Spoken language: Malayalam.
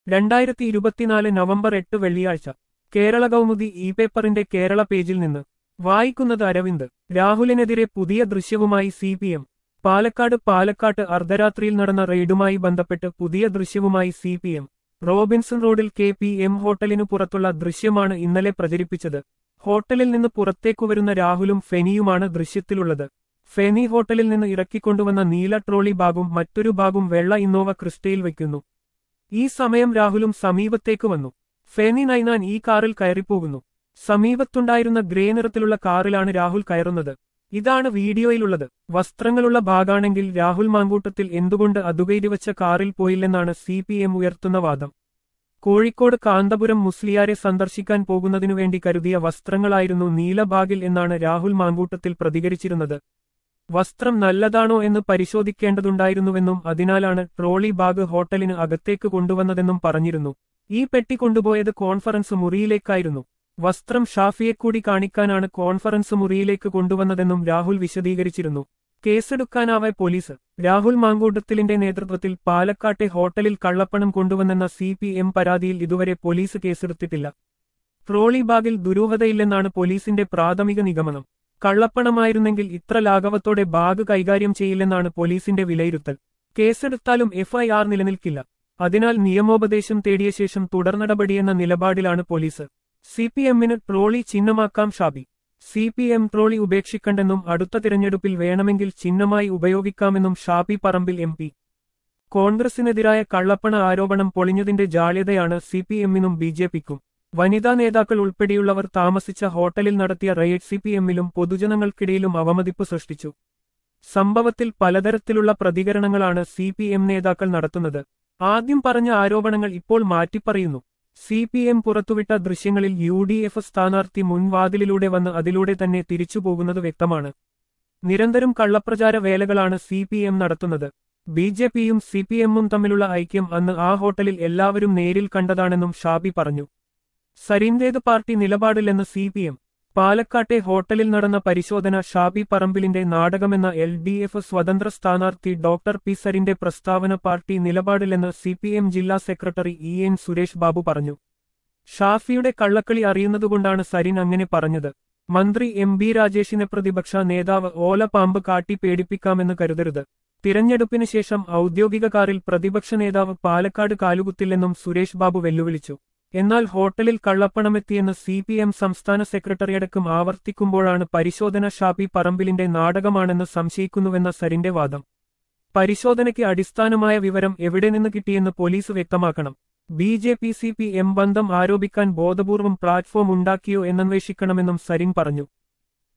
രണ്ടായിരത്തി ഇരുപത്തിനാല് നവംബർ എട്ട് വെള്ളിയാഴ്ച കേരള കൗമുദി ഇ പേപ്പറിന്റെ കേരള പേജിൽ നിന്ന് വായിക്കുന്നത് അരവിന്ദ് രാഹുലിനെതിരെ പുതിയ ദൃശ്യവുമായി സി പി എം പാലക്കാട് പാലക്കാട്ട് അർദ്ധരാത്രിയിൽ നടന്ന റെയ്ഡുമായി ബന്ധപ്പെട്ട് പുതിയ ദൃശ്യവുമായി സി പി എം റോബിൻസൺ റോഡിൽ കെ പി എം ഹോട്ടലിനു പുറത്തുള്ള ദൃശ്യമാണ് ഇന്നലെ പ്രചരിപ്പിച്ചത് ഹോട്ടലിൽ നിന്ന് പുറത്തേക്കു വരുന്ന രാഹുലും ഫെനിയുമാണ് ദൃശ്യത്തിലുള്ളത് ഫെനി ഹോട്ടലിൽ നിന്ന് ഇറക്കിക്കൊണ്ടുവന്ന നീല ട്രോളി ബാഗും മറ്റൊരു ബാഗും വെള്ള ഇന്നോവ ക്രിസ്റ്റയിൽ വയ്ക്കുന്നു ഈ സമയം രാഹുലും സമീപത്തേക്ക് വന്നു ഫെനി നൈനാൻ ഈ കാറിൽ കയറിപ്പോകുന്നു സമീപത്തുണ്ടായിരുന്ന ഗ്രേ നിറത്തിലുള്ള കാറിലാണ് രാഹുൽ കയറുന്നത് ഇതാണ് വീഡിയോയിലുള്ളത് വസ്ത്രങ്ങളുള്ള ഭാഗാണെങ്കിൽ രാഹുൽ മാങ്കൂട്ടത്തിൽ എന്തുകൊണ്ട് അതുകൈരിവച്ച കാറിൽ പോയില്ലെന്നാണ് സി പി എം ഉയർത്തുന്ന വാദം കോഴിക്കോട് കാന്തപുരം മുസ്ലിയാരെ സന്ദർശിക്കാൻ പോകുന്നതിനുവേണ്ടി കരുതിയ വസ്ത്രങ്ങളായിരുന്നു നീലബാഗിൽ എന്നാണ് രാഹുൽ മാങ്കൂട്ടത്തിൽ പ്രതികരിച്ചിരുന്നത് വസ്ത്രം നല്ലതാണോ എന്ന് പരിശോധിക്കേണ്ടതുണ്ടായിരുന്നുവെന്നും അതിനാലാണ് ട്രോളി ബാഗ് ഹോട്ടലിന് അകത്തേക്ക് കൊണ്ടുവന്നതെന്നും പറഞ്ഞിരുന്നു ഈ പെട്ടി കൊണ്ടുപോയത് കോൺഫറൻസ് മുറിയിലേക്കായിരുന്നു വസ്ത്രം ഷാഫിയെ കൂടി കാണിക്കാനാണ് കോൺഫറൻസ് മുറിയിലേക്ക് കൊണ്ടുവന്നതെന്നും രാഹുൽ വിശദീകരിച്ചിരുന്നു കേസെടുക്കാനാവെ പോലീസ് രാഹുൽ മാങ്കൂട്ടത്തിലിന്റെ നേതൃത്വത്തിൽ പാലക്കാട്ടെ ഹോട്ടലിൽ കള്ളപ്പണം കൊണ്ടുവന്നെന്ന സി പി എം പരാതിയിൽ ഇതുവരെ പോലീസ് കേസെടുത്തിട്ടില്ല ട്രോളി ബാഗിൽ ദുരൂഹതയില്ലെന്നാണ് പോലീസിന്റെ പ്രാഥമിക നിഗമനം കള്ളപ്പണമായിരുന്നെങ്കിൽ ഇത്ര ലാഘവത്തോടെ ബാഗ് കൈകാര്യം ചെയ്യില്ലെന്നാണ് പോലീസിന്റെ വിലയിരുത്തൽ കേസെടുത്താലും എഫ്ഐആർ നിലനിൽക്കില്ല അതിനാൽ നിയമോപദേശം തേടിയ ശേഷം തുടർ നടപടിയെന്ന നിലപാടിലാണ് പോലീസ് സി പി എമ്മിന് ട്രോളി ചിഹ്നമാക്കാം Shafi C P M trolley ഉപേക്ഷിക്കണ്ടെന്നും അടുത്ത തിരഞ്ഞെടുപ്പിൽ വേണമെങ്കിൽ ചിഹ്നമായി ഉപയോഗിക്കാമെന്നും ഷാബി പറമ്പിൽ എം പി കോൺഗ്രസിനെതിരായ കള്ളപ്പണ ആരോപണം പൊളിഞ്ഞതിന്റെ ജാള്യതയാണ് സി പി എമ്മിനും ബി ജെ പിക്കും വനിതാ നേതാക്കൾ ഉൾപ്പെടെയുള്ളവർ താമസിച്ച ഹോട്ടലിൽ നടത്തിയ റെയ്ഡ് സി പി എമ്മിലും പൊതുജനങ്ങൾക്കിടയിലും അവമതിപ്പ് സൃഷ്ടിച്ചു സംഭവത്തിൽ പലതരത്തിലുള്ള പ്രതികരണങ്ങളാണ് സി പി എം നേതാക്കൾ നടത്തുന്നത് ആദ്യം പറഞ്ഞ ആരോപണങ്ങൾ ഇപ്പോൾ മാറ്റിപ്പറയുന്നു സി പി എം പുറത്തുവിട്ട ദൃശ്യങ്ങളിൽ യു ഡി എഫ് സ്ഥാനാർത്ഥി മുൻവാതിലിലൂടെ വന്ന് അതിലൂടെ തന്നെ തിരിച്ചുപോകുന്നത് വ്യക്തമാണ് നിരന്തരം കള്ളപ്രചാര വേലകളാണ് സി പി എം നടത്തുന്നത് ബി ജെ പിയും സി പി എമ്മും തമ്മിലുള്ള ഐക്യം അന്ന് ആ ഹോട്ടലിൽ എല്ലാവരും നേരിൽ കണ്ടതാണെന്നും ഷാബി പറഞ്ഞു സരിന്റേത് പാർട്ടി നിലപാടില്ലെന്ന് സി പി എം പാലക്കാട്ടെ ഹോട്ടലിൽ നടന്ന പരിശോധന ഷാബി പറമ്പിലിന്റെ നാടകമെന്ന എൽ ഡി എഫ് സ്വതന്ത്ര സ്ഥാനാർത്ഥി ഡോക്ടർ പി സരിന്റെ പ്രസ്താവന പാർട്ടി നിലപാടില്ലെന്ന് സി പി എം ജില്ലാ secretary E N Suresh Babu പറഞ്ഞു ഷാഫിയുടെ കള്ളക്കളി അറിയുന്നതുകൊണ്ടാണ് സരിൻ അങ്ങനെ പറഞ്ഞത് മന്ത്രി എം ബി രാജേഷിനെ പ്രതിപക്ഷ നേതാവ് ഓല പാമ്പ് കാട്ടി പേടിപ്പിക്കാമെന്ന് കരുതരുത് തിരഞ്ഞെടുപ്പിന് ശേഷം ഔദ്യോഗിക കാറിൽ പ്രതിപക്ഷ നേതാവ് പാലക്കാട് കാലുകുത്തില്ലെന്നും സുരേഷ് ബാബു വെല്ലുവിളിച്ചു എന്നാൽ ഹോട്ടലിൽ കള്ളപ്പണമെത്തിയെന്ന് സി പി എം സംസ്ഥാന സെക്രട്ടറിയടക്കം ആവർത്തിക്കുമ്പോഴാണ് പരിശോധന ഷാപ്പി പറമ്പിലിന്റെ നാടകമാണെന്ന് സംശയിക്കുന്നുവെന്ന സരിന്റെ വാദം പരിശോധനയ്ക്ക് അടിസ്ഥാനമായ വിവരം എവിടെ നിന്ന് കിട്ടിയെന്ന് പോലീസ് വ്യക്തമാക്കണം B J P C P M ബന്ധം ആരോപിക്കാൻ ബോധപൂർവം പ്ലാറ്റ്ഫോം ഉണ്ടാക്കിയോ എന്നന്വേഷിക്കണമെന്നും സരിൻ പറഞ്ഞു